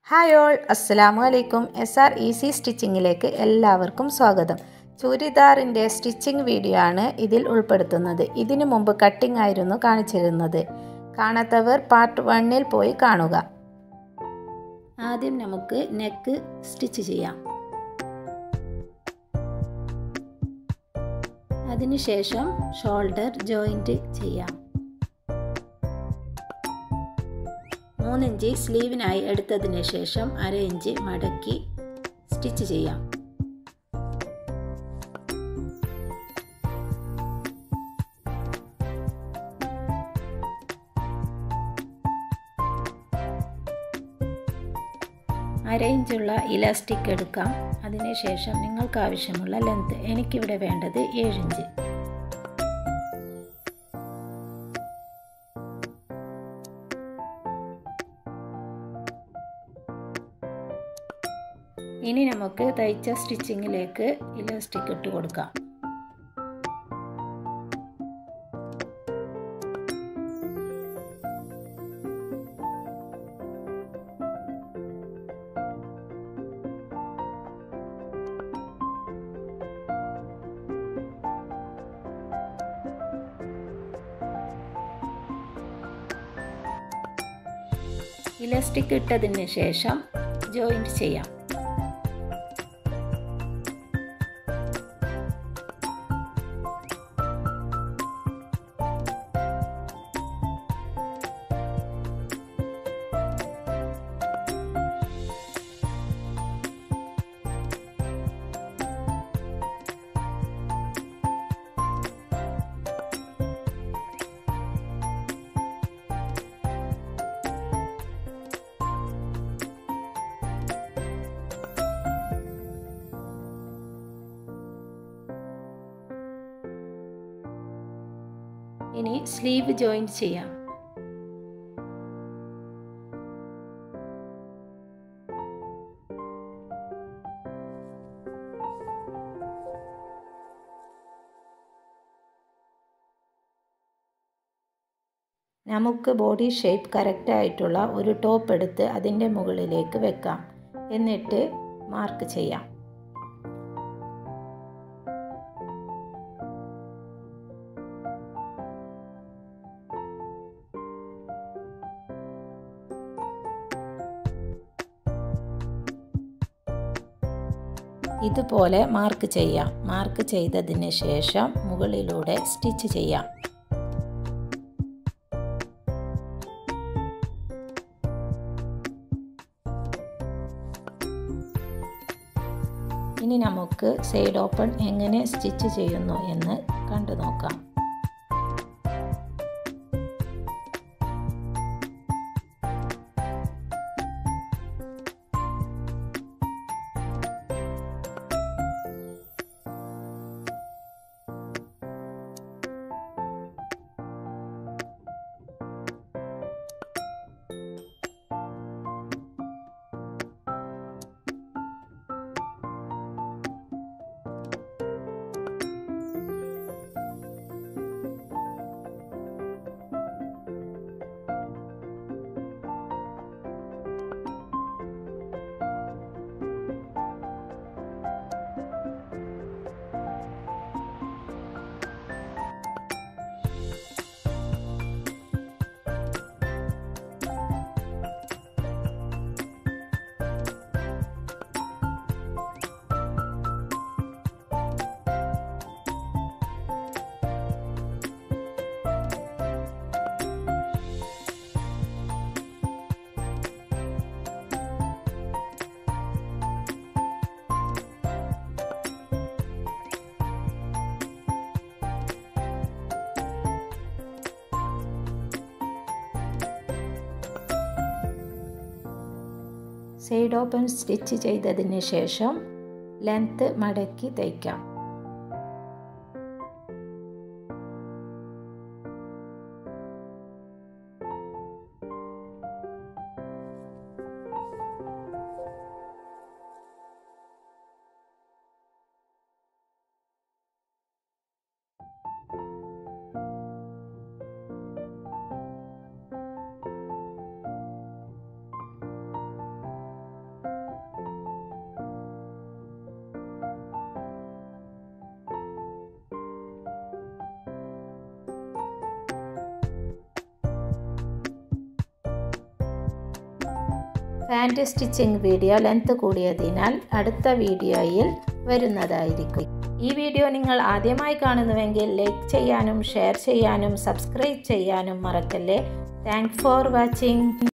hi all അസ്സലാമു അലൈക്കും S are easy സ്റ്റിച്ചിങ്ങിലേക്ക് എല്ലാവർക്കും സ്വാഗതം ചുരിദാറിൻ്റെ സ്റ്റിച്ചിങ് വീഡിയോ ആണ് ഇതിൽ ഉൾപ്പെടുത്തുന്നത് ഇതിനു മുമ്പ് കട്ടിംഗ് ആയിരുന്നു കാണിച്ചിരുന്നത് കാണാത്തവർ പാർട്ട് വണ്ണിൽ പോയി കാണുക ആദ്യം നമുക്ക് നെക്ക് സ്റ്റിച്ച് ചെയ്യാം അതിനുശേഷം ഷോൾഡർ ജോയിൻറ്റ് ചെയ്യാം മൂന്നിഞ്ച് സ്ലീവിനായി എടുത്തതിന് ശേഷം അര ഇഞ്ച് മടക്കി സ്റ്റിച്ച് ചെയ്യാം അര ഇഞ്ചുള്ള ഇലാസ്റ്റിക് എടുക്കാം അതിനുശേഷം നിങ്ങൾക്ക് ആവശ്യമുള്ള ലെങ്ത് എനിക്കിവിടെ വേണ്ടത് ഏഴിഞ്ച് ഇനി നമുക്ക് തയ്ച്ച സ്റ്റിച്ചിങ്ങിലേക്ക് ഇലാസ്റ്റിക് ഇട്ട് കൊടുക്കാം ഇലാസ്റ്റിക് ഇട്ടതിന് ശേഷം ജോയിൻറ്റ് ചെയ്യാം ഇനി സ്ലീവ് ജോയിൻ ചെയ്യാം നമുക്ക് ബോഡി ഷേപ്പ് കറക്റ്റ് ആയിട്ടുള്ള ഒരു ടോപ്പ് എടുത്ത് അതിൻ്റെ മുകളിലേക്ക് വെക്കാം എന്നിട്ട് മാർക്ക് ചെയ്യാം ഇതുപോലെ മാർക്ക് ചെയ്യാം മാർക്ക് ചെയ്തതിന് ശേഷം മുകളിലൂടെ സ്റ്റിച്ച് ചെയ്യാം ഇനി നമുക്ക് സൈഡ് ഓപ്പൺ എങ്ങനെ സ്റ്റിച്ച് ചെയ്യുന്നു എന്ന് കണ്ടു നോക്കാം സൈഡ് ഓപ്പൺ സ്റ്റിച്ച് ചെയ്തതിന് ശേഷം ലെങ്ത്ത് മടക്കി തയ്ക്കാം പാൻറ് സ്റ്റിച്ചിങ് വീഡിയോ ലെങ്ത് കൂടിയതിനാൽ അടുത്ത വീഡിയോയിൽ വരുന്നതായിരിക്കും ഈ വീഡിയോ നിങ്ങൾ ആദ്യമായി കാണുന്നുവെങ്കിൽ ലൈക്ക് ചെയ്യാനും ഷെയർ ചെയ്യാനും സബ്സ്ക്രൈബ് ചെയ്യാനും മറക്കല്ലേ താങ്ക് ഫോർ വാച്ചിങ്